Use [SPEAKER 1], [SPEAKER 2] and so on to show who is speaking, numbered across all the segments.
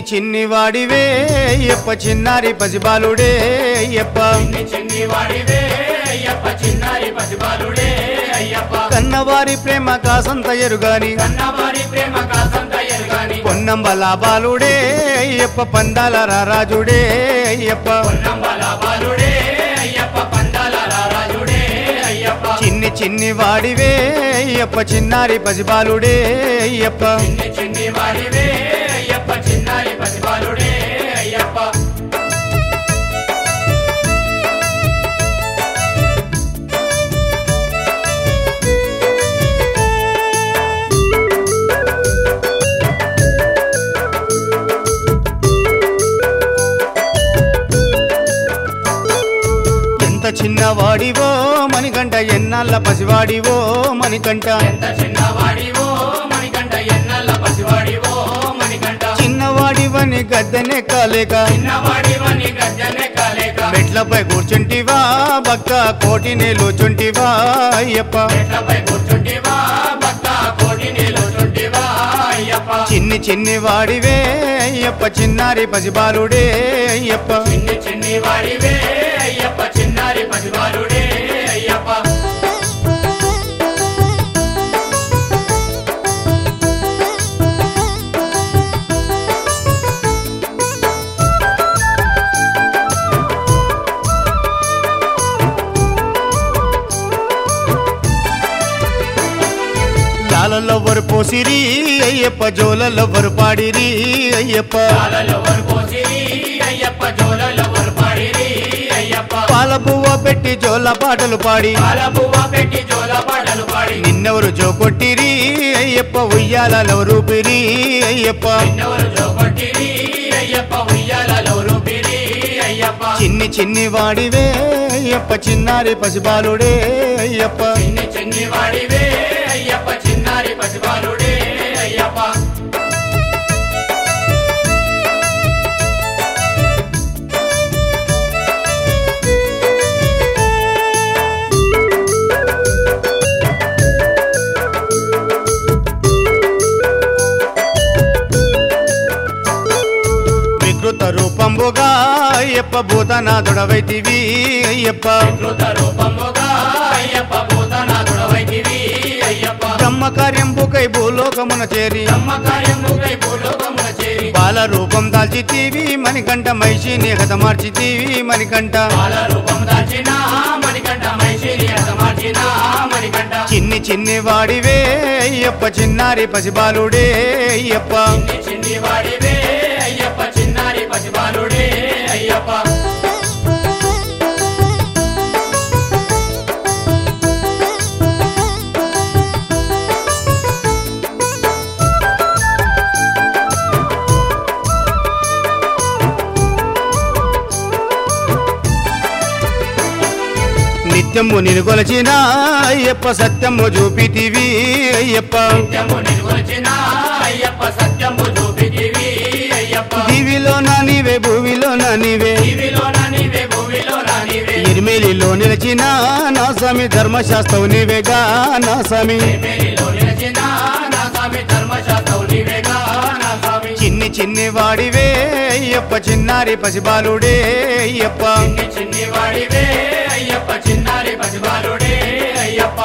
[SPEAKER 1] చిన్ని వాడివే అయ్యప్ప చిన్నారి పసిబాలుడే అయ్యప్ప
[SPEAKER 2] చిన్ని చిన్ని వాడివే అయ్యప్ప చిన్నారి పసిబాలుడే అయ్యప్ప
[SPEAKER 1] కన్నవారి ప్రేమ కాసంత ఎరుగాని
[SPEAKER 2] కన్నవారి ప్రేమ కాసంత ఎరుగాని
[SPEAKER 1] పొన్నంబల బాలుడే అయ్యప్ప పందాల రారాజుడే అయ్యప్ప
[SPEAKER 2] పొన్నంబల బాలుడే అయ్యప్ప పందాల రారాజుడే అయ్యప్ప
[SPEAKER 1] చిన్ని చిన్ని వాడివే అయ్యప్ప చిన్నారి పసిబాలుడే అయ్యప్ప
[SPEAKER 2] చిన్ని చిన్ని వాడివే అయ్యప్ప చిన్నారి పసిబాలుడే అయ్యప్ప
[SPEAKER 1] ఎంత చిన్నవాడివో మణికంట ఎన్నాళ్ళ పసివాడివో మణికంట
[SPEAKER 2] ఎంత చిన్నవాడివో మణికంఠ ఎన్నల్ల పసివాడివో మణికంఠ
[SPEAKER 1] చిన్నవాడివని గద్దెనే కాలేక
[SPEAKER 2] చిన్నవాడివని గద్దెనే కాలేక
[SPEAKER 1] మెట్లపై కూర్చుంటివా బక్క కోటి నేలుచుంటివా అయ్యప్ప
[SPEAKER 2] చెట్లపై కూర్చుంటివా భక్త కోటి నిలుచుంటివా అయ్యప్ప
[SPEAKER 1] చిన్ని చిన్ని వాడివే అయ్యప్ప చిన్నారి పసిబాలుడే అయ్యప్ప
[SPEAKER 2] చిన్ని చిన్ని వాడివే అయ్యప్ప చిన్నారి పసివాలుడే అయ్యప్ప
[SPEAKER 1] లాలల్లెవ్వరు పోసిరి అయ్యప్ప జోలల్లెవ్వరు పాడిరి అయ్యప్ప
[SPEAKER 2] పాలలో పోసిరి అయ్యప్ప జోలలో పాడిరి అయ్యప్ప
[SPEAKER 1] పాల పువ్వ పెట్టి జోల పాటలు పాడి
[SPEAKER 2] పాల పువ్వ పెట్టి జోల పాటలు పాడి
[SPEAKER 1] నిన్నెవరు జోకొట్టిరి అయ్యప్ప ఉయ్యాలెవరు పిరి అయ్యప్ప
[SPEAKER 2] నిన్నెవరు జోకొట్టిరి అయ్యప్ప ఉయ్యాలలో రూపిరి అయ్యప్ప
[SPEAKER 1] చిన్ని చిన్ని వాడివే అయ్యప్ప చిన్నారి పసిబాలుడే అయ్యప్ప
[SPEAKER 2] చిన్ని చిన్ని వాడివే అయ్యప్ప చిన్నారి పసిబాలుడే అయ్యప్ప
[SPEAKER 1] వికృత రూపంబుగా అయ్యప్ప భూతనాథుడవైతివి అయ్యప్ప
[SPEAKER 2] కృత రూపముగా అయ్యప్ప భూతనాథుడవైతివి అయ్యప్ప
[SPEAKER 1] బ్రహ్మ కార్యంబుకై భూలోకమున చేరి
[SPEAKER 2] బ్రహ్మ కార్యముకై భూలోకమున చేరి
[SPEAKER 1] బాల రూపం దాల్చితీవి మణికంఠ మైషిని హతమార్చితీవి మణికంఠ
[SPEAKER 2] బాల రూపం దాచిన మణికంఠ మైశిని అసమార్చిన మణికంఠ
[SPEAKER 1] చిన్ని చిన్ని వాడివే అయ్యప్ప చిన్నారి పసిబాలుడే అయ్యప్ప
[SPEAKER 2] చిన్ని చిన్ని వాడివే అయ్యప్ప చిన్నారి పసిబాలుడే అయ్యప్ప
[SPEAKER 1] నిత్యము నిన్ను కొలచిన అయ్యప్ప సత్యము చూపితివి అయ్యప్ప
[SPEAKER 2] నిత్యము నిర్వచిన అయ్యప్ప సత్యము చూపితివి అయ్యప్ప
[SPEAKER 1] దివిలో నా నీవే భూమిలో నా నీవే
[SPEAKER 2] జీవిలోన నీవే భూమిలోన నీవే
[SPEAKER 1] నిర్మేలిలో నిలిచిన నా స్వామి ధర్మశాస్త్రం నీవేగా నా స్వామి
[SPEAKER 2] మేలిలో నిలిచిన నా స్వామి ధర్మశాస్త్రం నీవేగా నా స్వామి
[SPEAKER 1] చిన్ని చిన్ని వాడివే అయ్యప్ప చిన్నారి పసిబాలుడే అయ్యప్ప
[SPEAKER 2] చిన్ని చిన్ని వాడివే అయ్యప్ప చిన్నారి పసిబాలుడే అయ్యప్ప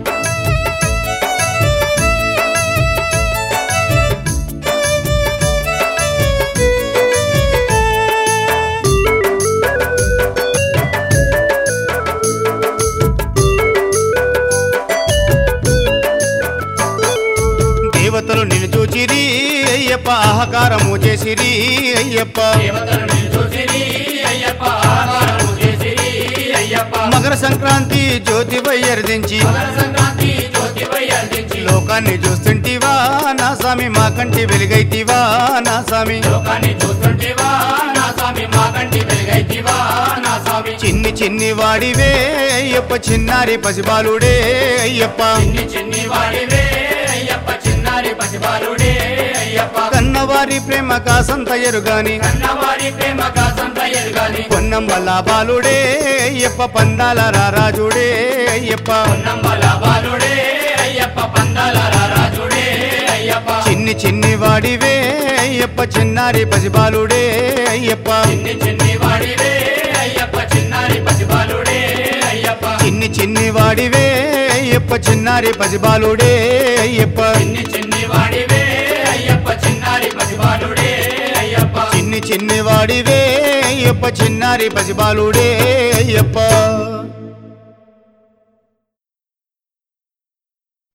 [SPEAKER 1] దేవతలు నిన్ను చూచిరి అయ్యప్ప ఆహకారము చేసిరి అయ్యప్ప
[SPEAKER 2] దేవతలు నిన్ను చూసిరి అయ్యప్ప ఆహారము చేసిరి అయ్యప్ప
[SPEAKER 1] మకర సంక్రాంతి జ్యోతి వయ్యర్దించి
[SPEAKER 2] మకర సంక్రాంతి జ్యోతిపై అర్జించి
[SPEAKER 1] లోకాన్ని చూస్తుంటివా నా స్వామి మా కంటి వెలుగైతివా నా స్వామి
[SPEAKER 2] లోకాన్ని చూస్తుంటివా నా స్వామి మా కంటి వెలుగైతివా నా స్వామి
[SPEAKER 1] చిన్ని చిన్ని వాడివే అయ్యప్ప చిన్నారి పసిబాలుడే అయ్యప్ప
[SPEAKER 2] చిన్ని చిన్ని వాడివే అయ్యప్ప చిన్నారి పసిబాలుడే అయ్యప్ప
[SPEAKER 1] కన్నవారి ప్రేమ కాసంత ఎరుగాని
[SPEAKER 2] కన్నవారి ప్రేమ కాసంత ఎరుగాని
[SPEAKER 1] పొన్నంబల బాలుడే అయ్యప్ప పందాల రారాజుడే అయ్యప్ప
[SPEAKER 2] పొన్నంబల బాలుడే అయ్యప్ప పందాల రాజుడే అయ్యప్ప
[SPEAKER 1] చిన్ని చిన్ని చిన్ని వాడివే అయ్యప్ప చిన్నారి పసిబాలుడే అయ్యప్ప
[SPEAKER 2] చిన్ని చిన్ని వాడివే అయ్యప్ప చిన్నారి పసిబాలుడే అయ్యప్ప
[SPEAKER 1] చిన్ని చిన్ని వాడివే అయ్యప్ప చిన్నారి పసిబాలుడే అయ్యప్ప
[SPEAKER 2] చిన్ని చిన్ని వాడివే అయ్యప్ప చిన్నారి పసిబాలుడే అయ్యప్ప
[SPEAKER 1] చిన్ని చిన్ని వాడివే అయ్యప్ప చిన్నారి పసిబాలుడే అయ్యప్ప